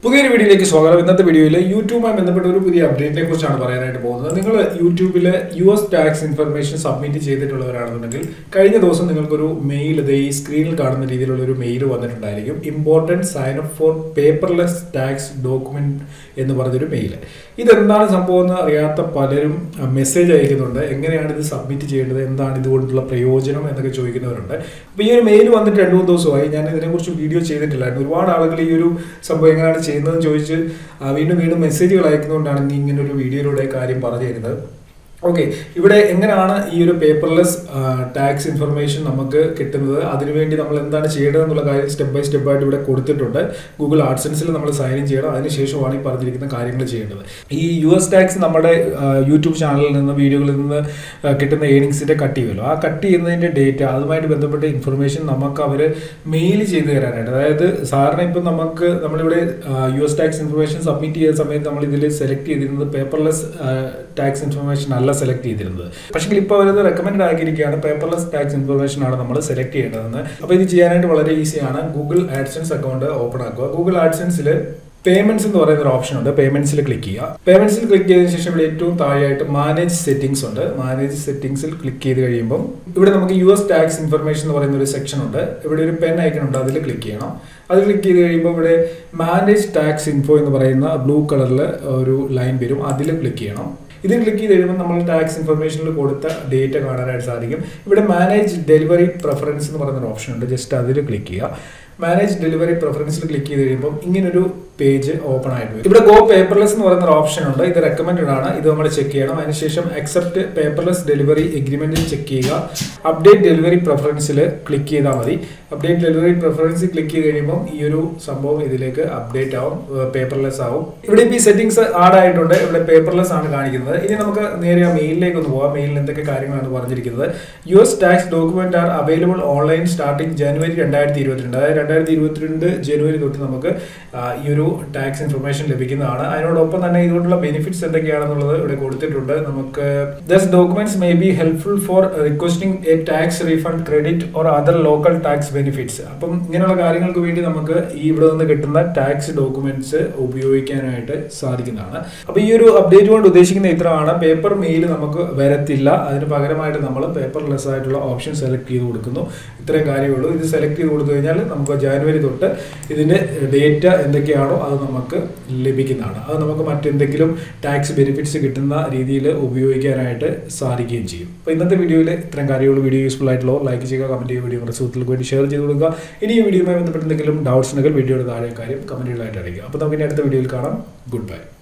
പുതിയൊരു വീഡിയോയിലേക്ക് സ്വാഗതം ഇന്നത്തെ വീഡിയോയിൽ യൂട്യൂബുമായി ബന്ധപ്പെട്ട ഒരു പുതിയ അപ്ഡേറ്റിനെ കുറിച്ചാണ് പറയാനായിട്ട് പോകുന്നത് നിങ്ങൾ യൂട്യൂബിൽ U S tax information submit ചെയ്തിട്ടുള്ളവരാണെന്നുണ്ടെങ്കിൽ കഴിഞ്ഞ ദിവസം നിങ്ങൾക്കൊരു മെയിൽ ഇത് ഈ സ്ക്രീനിൽ കാണുന്ന രീതിയിലുള്ള ഒരു മെയിൽ വന്നിട്ടുണ്ടായിരിക്കും important sign up for paperless tax document എന്ന് പറഞ്ഞൊരു മെയിൽ ഇതെന്താണ് സംഭവം എന്ന് അറിയാത്ത പലരും മെസ്സേജ് അയക്കുന്നുണ്ട് എങ്ങനെയാണ് ഇത് സബ്മിറ്റ് ചെയ്യേണ്ടത് എന്താണ് ഇതുകൊണ്ടുള്ള പ്രയോജനം എന്നൊക്കെ ചോദിക്കുന്നവരുണ്ട് അപ്പോൾ ഈ ഒരു മെയിൽ വന്നിട്ട് രണ്ട് മൂന്ന് ദിവസമായി ഞാൻ ഇതിനെക്കുറിച്ച് വീഡിയോ ചെയ്തിട്ടില്ലായിരുന്നു ഒരുപാട് ആളുകൾ ഈ ഒരു സംഭവം എങ്ങനെയാണ് ചെയ്യുന്നതെന്ന് ചോദിച്ച് ആ, വീണ്ടും വീണ്ടും മെസ്സേജുകൾ അയക്കുന്നതുകൊണ്ടാണ് ഇന്ന് ഇങ്ങനെ ഒരു വീഡിയോയിലൂടെ കാര്യം പറഞ്ഞു തരുന്നത് ഓക്കെ ഇവിടെ എങ്ങനെയാണ് ഈ ഒരു പേപ്പർലെസ് ടാക്സ് ഇൻഫർമേഷൻ നമുക്ക് കിട്ടുന്നത് അതിനുവേണ്ടി നമ്മൾ എന്താണ് ചെയ്യേണ്ടത് എന്നുള്ള കാര്യം സ്റ്റെപ്പ് ബൈ സ്റ്റെപ്പ് ആയിട്ട് ഇവിടെ കൊടുത്തിട്ടുണ്ട് ഗൂഗിൾ ആഡ്സൻസിൽ നമ്മൾ സൈൻ ഇൻ ചെയ്യണം അതിനുശേഷമാണ് ഈ പറഞ്ഞിരിക്കുന്ന കാര്യങ്ങൾ ചെയ്യേണ്ടത് ഈ യു എസ് ടാക്സ് നമ്മുടെ ആ, യൂട്യൂബ് ചാനലിൽ നിന്ന് വീഡിയോകളിൽ നിന്ന് ആ, കിട്ടുന്ന ഏണിങ്സിന്റെ കട്ട് ചെയ്യുമല്ലോ ആ കട്ട് ചെയ്യുന്നതിന്റെ ഡേറ്റ അതുമായിട്ട് ബന്ധപ്പെട്ട ഇൻഫർമേഷൻ നമുക്ക് അവർ മെയിൽ ചെയ്ത് തരാനായിട്ട് അതായത് സാറിന് ഇപ്പം നമുക്ക് നമ്മളിവിടെ U S tax information submit ചെയ്ത സമയത്ത് നമ്മൾ ഇതിൽ സെലക്ട് ചെയ്തിരുന്നത് പേപ്പർലെസ് ടാക്സ് ഇൻഫർമേഷൻ അല്ല സെലക്ട് ചെയ്തിരുന്നത് പക്ഷേ ഇപ്പോൾ അവരത് റെക്കമെൻഡ് ആക്കിയിരിക്കുകയാണ് പേപ്പർലെസ് ടാക്സ് ഇൻഫർമേഷൻ ആണ് നമ്മൾ സെലക്ട് ചെയ്യേണ്ടതെന്ന് അപ്പോൾ ഇത് ചെയ്യാനായിട്ട് വളരെ ഈസിയാണ് ഗൂഗിൾ ആഡ്സൻസ് അക്കൗണ്ട് ഓപ്പൺ ആക്കുക ഗൂഗിൾ ആഡ്സൻസിൽ പേയ്മെന്റ്സ് എന്ന് പറയുന്ന ഒരു ഓപ്ഷൻ ഉണ്ട് പേയ്മെന്റ്സിൽ ക്ലിക്ക് ചെയ്യുക പേയ്മെന്റ്സിൽ ക്ലിക്ക് ചെയ്തതിനു ശേഷം ഇവിടെ ഏറ്റവും താഴെയായിട്ട് മാനേജ് സെറ്റിംഗ്സ് ഉണ്ട് മാനേജ് സെറ്റിംഗ്സിൽ ക്ലിക്ക് ചെയ്ത് കഴിയുമ്പോൾ ഇവിടെ നമുക്ക് യു എസ് ടാക്സ് ഇൻഫർമേഷൻ എന്ന് പറയുന്ന ഒരു സെക്ഷൻ ഉണ്ട് ഇവിടെ ഒരു പെൻ ഐക്കൺ ഉണ്ട് അതിൽ ക്ലിക്ക് ചെയ്യണം അത് ക്ലിക്ക് ചെയ്ത് കഴിയുമ്പോൾ ഇവിടെ മാനേജ് ടാക്സ് ഇൻഫോ എന്ന് പറയുന്ന ബ്ലൂ കളറിൽ ഒരു ലൈൻ വരും അതിൽ ക്ലിക്ക് ചെയ്യണം ഇതിൽ ക്ലിക്ക് ചെയ്ത് കഴിയുമ്പോൾ നമ്മൾ ടാക്സ് ഇൻഫർമേഷനിൽ കൊടുത്ത ഡേറ്റ കാണാനായിട്ട് സാധിക്കും ഇവിടെ മാനേജ് ഡെലിവറി പ്രിഫറൻസ് എന്ന് പറയുന്ന ഒരു ഓപ്ഷൻ ഉണ്ട് ജസ്റ്റ് അതിൽ ക്ലിക്ക് ചെയ്യുക മാനേജ് ഡെലിവറി പ്രിഫറൻസിൽ ക്ലിക്ക് ചെയ്ത് കഴിയുമ്പോൾ ഇങ്ങനൊരു പേജ് ഓപ്പൺ ആയിട്ട് വരും ഇവിടെ ഗോ പേപ്പർലെസ് എന്ന് പറയുന്ന ഒരു ഓപ്ഷൻ ഉണ്ട് ഇത് റെക്കമെൻഡഡ് ആണ് ഇത് നമ്മൾ ചെക്ക് ചെയ്യണം അതിനുശേഷം അക്സെപ്റ്റ് പേപ്പർലെസ് ഡെലിവറി എഗ്രിമെന്റിൽ ചെക്ക് ചെയ്യുക അപ്ഡേറ്റ് ഡെലിവറി പ്രിഫറൻസിൽ ക്ലിക്ക് ചെയ്താൽ മതി അപ്ഡേറ്റ് ഡെലിവറി പ്രിഫറൻസിൽ ക്ലിക്ക് ചെയ്ത് കഴിയുമ്പോൾ ഈ ഒരു സംഭവം ഇതിലേക്ക് അപ്ഡേറ്റ് ആവും പേപ്പർലെസ് ആവും ഇവിടെ ഇപ്പോൾ ഈ സെറ്റിംഗ്സ് ആഡ് ആയിട്ടുണ്ട് ഇവിടെ പേപ്പർലെസ് ആണ് കാണിക്കുന്നത് ഇനി നമുക്ക് നേരെ ആ മെയിലിലേക്ക് ഒന്ന് പോകാം മെയിലിൽ എന്തൊക്കെ കാര്യങ്ങളാണ് പറഞ്ഞിരിക്കുന്നത് U S tax document are available online starting ജനുവരി രണ്ടായിരത്തി ഇരുപത്തിരണ്ട് അതായത് രണ്ടായിരത്തി ഇരുപത്തിരണ്ട് ജനുവരി തൊട്ട് നമുക്ക് ആ, ഈ ഒരു ടാക്സ് ഇൻഫർമേഷൻ ലഭിക്കുന്നതാണ് അതിനോടൊപ്പം തന്നെ ഇതുകൊണ്ടുള്ള ബെനിഫിറ്റ്സ് എന്തൊക്കെയാണെന്നുള്ളത് ഇവിടെ കൊടുത്തിട്ടുണ്ട് നമുക്ക് these documents may be helpful for requesting a tax refund credit or other local tax benefits അപ്പം ഇങ്ങനെയുള്ള കാര്യങ്ങൾക്ക് വേണ്ടി നമുക്ക് ഈ ഇവിടെ നിന്ന് കിട്ടുന്ന ടാക്സ് ഡോക്യുമെന്റ്സ് ഉപയോഗിക്കാനായിട്ട് സാധിക്കുന്നതാണ് അപ്പൊ ഈ ഒരു അപ്ഡേറ്റ് കൊണ്ട് ഉദ്ദേശിക്കുന്ന ഇത്രയാണ് പേപ്പർ മെയിൽ നമുക്ക് വരത്തില്ല അതിന് പകരമായിട്ട് നമ്മൾ പേപ്പർലെസ് ആയിട്ടുള്ള ഓപ്ഷൻ സെലക്ട് ചെയ്ത് കൊടുക്കുന്നു ഇത്രയും കാര്യമുള്ളൂ ഇത് സെലക്ട് ചെയ്ത് കൊടുത്തു കഴിഞ്ഞാൽ നമുക്ക് ജാനുവരി തൊട്ട് ഇതിന്റെ ഡേറ്റ എന്തൊക്കെയാണോ അത് നമുക്ക് ലഭിക്കുന്നതാണ് അത് നമുക്ക് മറ്റെന്തെങ്കിലും ടാക്സ് ബെനിഫിറ്റ്സ് കിട്ടുന്ന രീതിയിൽ ഉപയോഗിക്കാനായിട്ട് സാധിക്കുകയും ചെയ്യും അപ്പോൾ ഇന്നത്തെ വീഡിയോയിൽ ഇത്രയും കാര്യമുള്ള വീഡിയോ യൂസ്ഫുൾ ആയിട്ടുള്ള ലൈക്ക് ചെയ്യുക കമന്റ് ചെയ്യുക വീഡിയോ നിങ്ങളുടെ സുഹൃത്തുക്കൾക്ക് വേണ്ടി ഷെയർ ചെയ്ത് കൊടുക്കുക ഇനി ഈ വീഡിയോയുമായി ബന്ധപ്പെട്ട് എന്തെങ്കിലും ഡൗട്ട്സ് ഉണ്ടെങ്കിൽ വീഡിയോയുടെ താഴെ കാര്യം കമന്റുകളായിട്ട് അറിയിക്കുക അപ്പോൾ നമുക്ക് ഇനി അടുത്ത വീഡിയോയിൽ കാണാം ഗുഡ് ബൈ